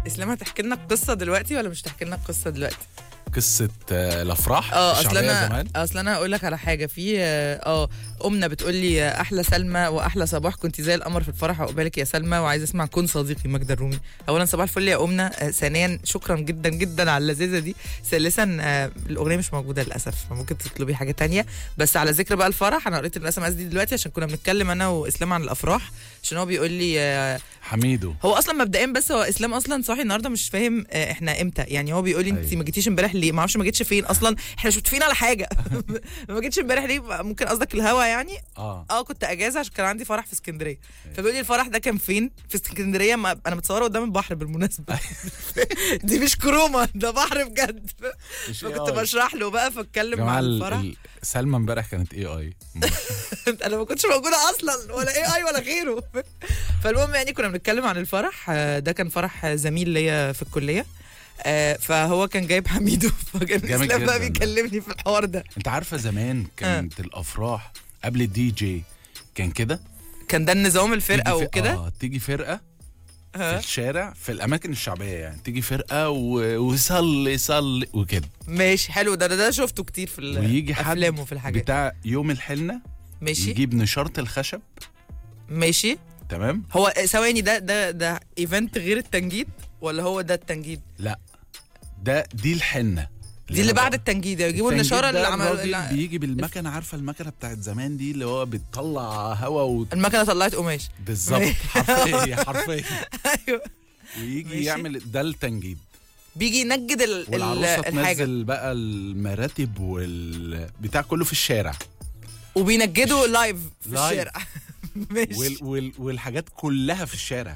اسلام هتحكي لنا القصه دلوقتي ولا مش هتحكي لنا القصه دلوقتي قصه آه، الافراح اه اصل الشعبية انا زمان اصل انا هقول لك على حاجه في اه امنا بتقول لي آه، احلى سلمى واحلى صباح كنت زي القمر في الفرح عقبالك يا سلمى وعايزه اسمع كن صديقي ماجدة الرومي اولا صباح الفل يا امنا آه، ثانيا شكرا جدا جدا على اللذيذه دي ثالثا آه، الاغنيه مش موجوده للاسف فممكن تطلبي حاجه تانية بس على ذكر بقى الفرح انا قريت الاس ام اس دي دلوقتي عشان كنا بنتكلم انا واسلام عن الافراح عشان هو بيقول لي آه، حميدو هو اصلا مبدئيا بس هو اسلام اصلا صاحي النهارده مش فاهم آه، احنا امتى يعني هو بيقول لي انت أيوة. ما جيتيش امبارح ليه ما اعرفش ما جيتش فين اصلا احنا مش متفقين على حاجه ما جيتش امبارح ليه ممكن قصدك الهوا يعني اه اه كنت اجازه عشان كان عندي فرح في اسكندريه فبيقول لي الفرح ده كان فين في اسكندريه ما انا متصوره قدام البحر بالمناسبه دي مش كروما ده بحر بجد مش فكنت AI. بشرح له بقى يا فاتكلم جماعه مع ال- الفرح ال- سلمى امبارح كانت اي اي انا ما كنتش موجوده اصلا ولا اي اي ولا غيره فالمهم يعني كنا بنتكلم عن الفرح آه، ده كان فرح زميل ليا في الكليه آه، فهو كان جايب حميدو فكان جامد اسلام بقى جداً ده. بيكلمني في الحوار ده انت عارفه زمان كانت الافراح قبل الدي جي كان كده كان ده النظام الفرقه تيجي ف- وكده اه تيجي فرقه في ها الشارع في الاماكن الشعبيه يعني تيجي فرقه و... وصلي صلي وكده ماشي حلو ده ده, ده شفته كتير في ال- ويجي حد الافلام وفي الحاجات بتاع يوم الحنه ماشي يجيب نشاره الخشب ماشي تمام هو ثواني ده ده ده ايفنت غير التنجيد ولا هو ده التنجيد لا ده دي الحنه دي اللي أنا بعد بقى- التنجيد يجيبوا التنجيد النشاره ده اللي عمل الراجل اللي- بيجي بالمكنه عارفه المكنه بتاعت زمان دي اللي هو بتطلع هوا و... المكنه طلعت قماش بالظبط حرفيا حرفيا ايوه ويجي ماشي. يعمل ده التنجيد بيجي ينجد ال- ال- والعروسه الحاجه تنزل بقى المراتب والبتاع كله في الشارع وبينجدوا لايف في لايف. الشارع ماشي وال... وال... والحاجات كلها في الشارع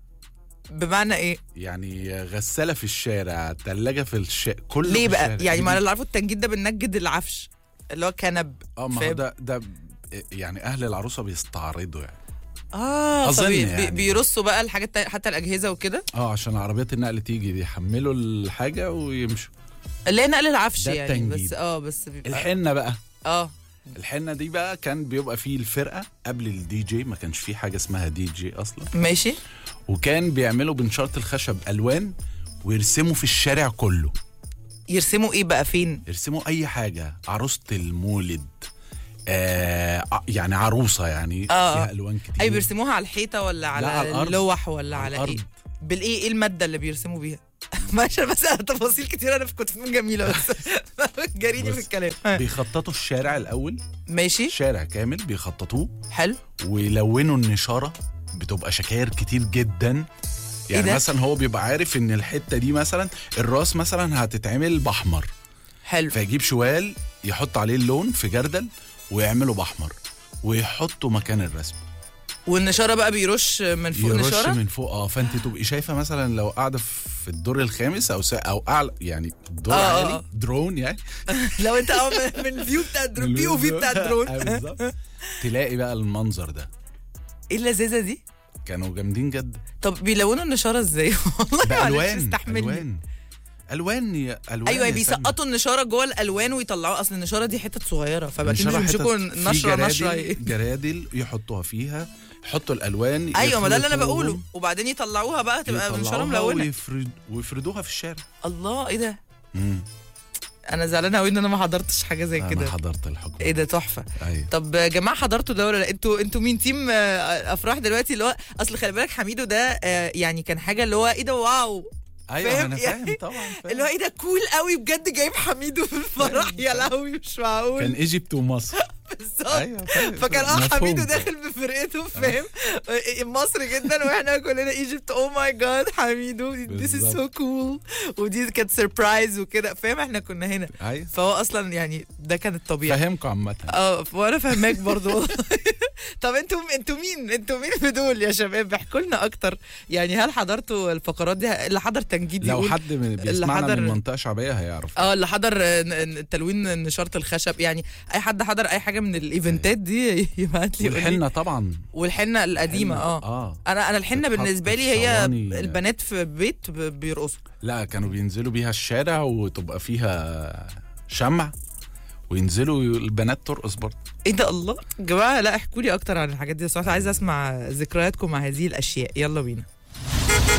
بمعنى ايه؟ يعني غساله في الشارع ثلاجه في الشارع كله ليه في بقى؟ الشارع. يعني ما دي- اللي عارفه التنجيد ده بننجد العفش اللي هو كنب اه ما هو فاهم؟ ده ده يعني اهل العروسه بيستعرضوا يعني اه أظن فبي- يعني. بي- بيرصوا بقى الحاجات التانية، حتى الاجهزه وكده اه عشان عربيات النقل تيجي بيحملوا الحاجه ويمشوا اللي هي نقل العفش ده يعني التنجيد. بس اه بس بيبقى الحنه بقى اه الحنه دي بقى كان بيبقى فيه الفرقه قبل الدي جي ما كانش فيه حاجه اسمها دي جي اصلا ماشي وكان بيعملوا بنشاره الخشب الوان ويرسموا في الشارع كله يرسموا ايه بقى فين؟ يرسموا اي حاجه عروسه المولد آه ع- يعني عروسه يعني آه. فيها الوان كتير اي بيرسموها على الحيطه ولا على, على الأرض. اللوح ولا على, الأرض. ايه؟ بالايه ايه الماده اللي بيرسموا بيها؟ ماشي بس أنا تفاصيل كتير انا كنت فنون جميله بس جاريني في بص. الكلام بيخططوا الشارع الاول ماشي شارع كامل بيخططوه حلو ويلونوا النشاره بتبقى شكاير كتير جدا يعني ده؟ مثلا هو بيبقى عارف ان الحته دي مثلا الراس مثلا هتتعمل باحمر حلو فيجيب شوال يحط عليه اللون في جردل ويعمله باحمر ويحطه مكان الرسم والنشاره بقى بيرش من فوق يرش نشاره من فوق اه فانت تبقي شايفه مثلا لو قاعده في الدور الخامس او سا او اعلى يعني دور آه، آه، عالي آه. درون يعني لو انت اه من- من الفيو بتاع الدرون بي او في بتاع آه، الدرون بالظبط. تلاقي بقى المنظر ده ايه اللذيذه دي؟ كانوا جامدين جدا طب بيلونوا النشاره ازاي؟ والله معلش بالوان استحملني الوان الوان يا الوان ايوه يا بيسقطوا النشاره جوه الالوان ويطلعوها اصل النشاره دي حتت صغيره فبقى نشرة كده حتت بيمسكوا في نشره جرادل- نشره جرادل يحطوها فيها يحطوا الالوان ايوه ما ده اللي انا يخلطوهم، بقوله وبعدين يطلعوها بقى تبقى نشاره يطلعوها ملونه ويفرد ويفردوها في الشارع الله ايه ده مم. انا زعلانه قوي ان انا ما حضرتش حاجه زي انا كده حضرت الحكم ايه ده تحفه ايوه طب يا جماعه حضرتوا ده ولا لا انتوا انتوا مين تيم آه، افراح دلوقتي اللي هو اصل خلي بالك حميدو ده آه، يعني كان حاجه اللي هو ايه ده واو ايوه فاهم؟ انا يعني فاهم طبعا فاهم. اللي هو ايه ده كول قوي بجد جايب حميدو في الفرح يا لهوي مش معقول كان ايجيبت ومصر بالظبط ايوه فاهم. فكان اه مفهوم حميدو طبعاً. داخل بفرقته فاهم مصر جدا واحنا كلنا ايجيبت او ماي جاد حميدو ذيس از سو بالظبط. كول ودي كانت سربرايز وكده فاهم احنا كنا هنا ايوه فهو اصلا يعني ده كان الطبيعي فاهمكم عامه اه وانا فاهماك برضو والله. طب انتوا انتوا مين انتوا مين في دول يا شباب احكوا لنا اكتر يعني هل حضرتوا الفقرات دي اللي حضر تنجيد لو يقول حد من بيسمعنا حضر- من منطقه شعبيه هيعرف اه اللي حضر آه، ن- ن- تلوين نشاره الخشب يعني اي حد حضر اي حاجه من الايفنتات دي يبعت لي يقول لي. والحنه طبعا والحنه القديمه حنة، اه اه انا انا الحنه بتتحط بالنسبه في لي هي صواني. البنات في بيت ب- بيرقصوا لا كانوا بينزلوا بيها الشارع وتبقى فيها شمع وينزلوا البنات ترقص برضه ايه ده الله يا جماعه لا احكوا لي اكتر عن الحاجات دي صراحه عايزه اسمع ذكرياتكم مع هذه الاشياء يلا بينا